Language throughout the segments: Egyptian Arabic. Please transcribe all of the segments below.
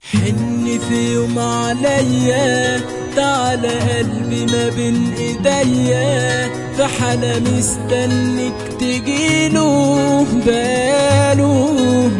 حن في يوم عليا تعالى قلبي ما بين ايديا في حالة مستنك تجيله باله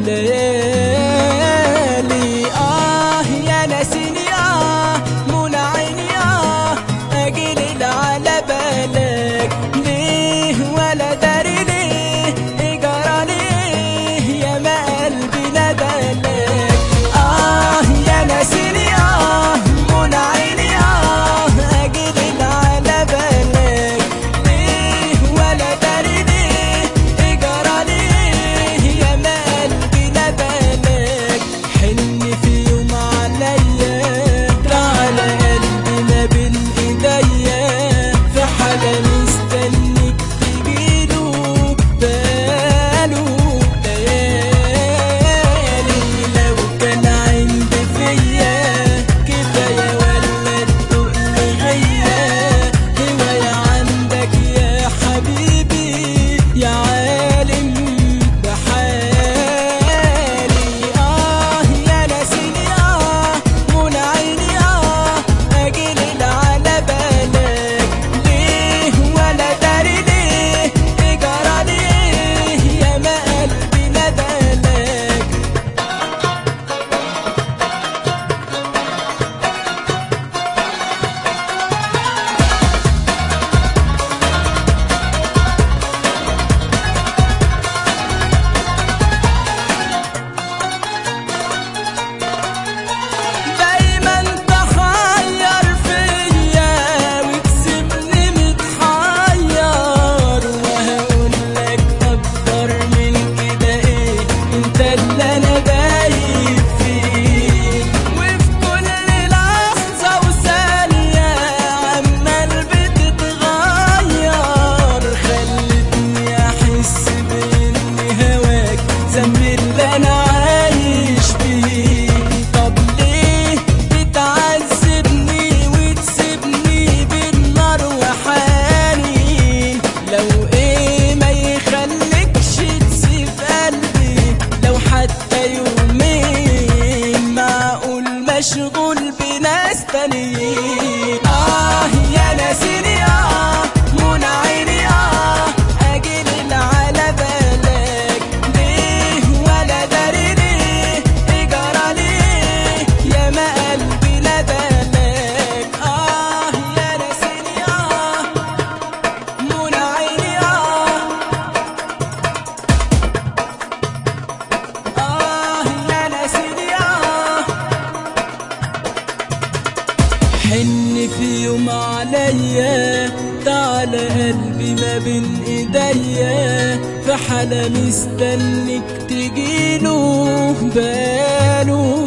ليالي اه يا ناسيني اه منى عيني اه اجيلي على بالك ليه ولا داري ليه اجرى ليه يا ما قلبي ندلك اه يا ناسيني اه منى عيني اه اجيلي على بالك ليه ولا داري ليه اجرى ليه يا ما قلبي ندلك حن في يوم عليا تعالى قلبي ما بين ايديا في حالة مستنيك تجيله باله ليالي لو كان عندي فيا كفاية ولا التقل غيا هواية عندك يا حبيبي يا عالم بحالي آه يا ناسيني آه منى عيني آه أجيلي على بالك ليه ولا داري ليه إجرى ليه يا ما قلبي ندلك دايما تحير فيا وتسيبني متحير وهقول لك اكتر من كده ايه انت اللي انا دايب فيه وفي كل لحظه وثانيه عمال بتتغير خلتني احس باني هواك ذنب اللي انا عايش فيه طب ليه بتعذبني وتسيبني بالنار وحنين لو ايه ما يخليكش تسيب قلبي لو حتى يومين معقول مشغول بناس تانيين اه يا ناسيني اه منى عيني اه اجيلي على بالك ليه ولا داري ليه اجرى ليه يا ما قلبي ندلك اه يا ناسيني اه منى عيني اه آه يا ناسيني آه حن في يوم عليا تعالى قلبي ما بين ايديا في حالة مستنك تجيله باله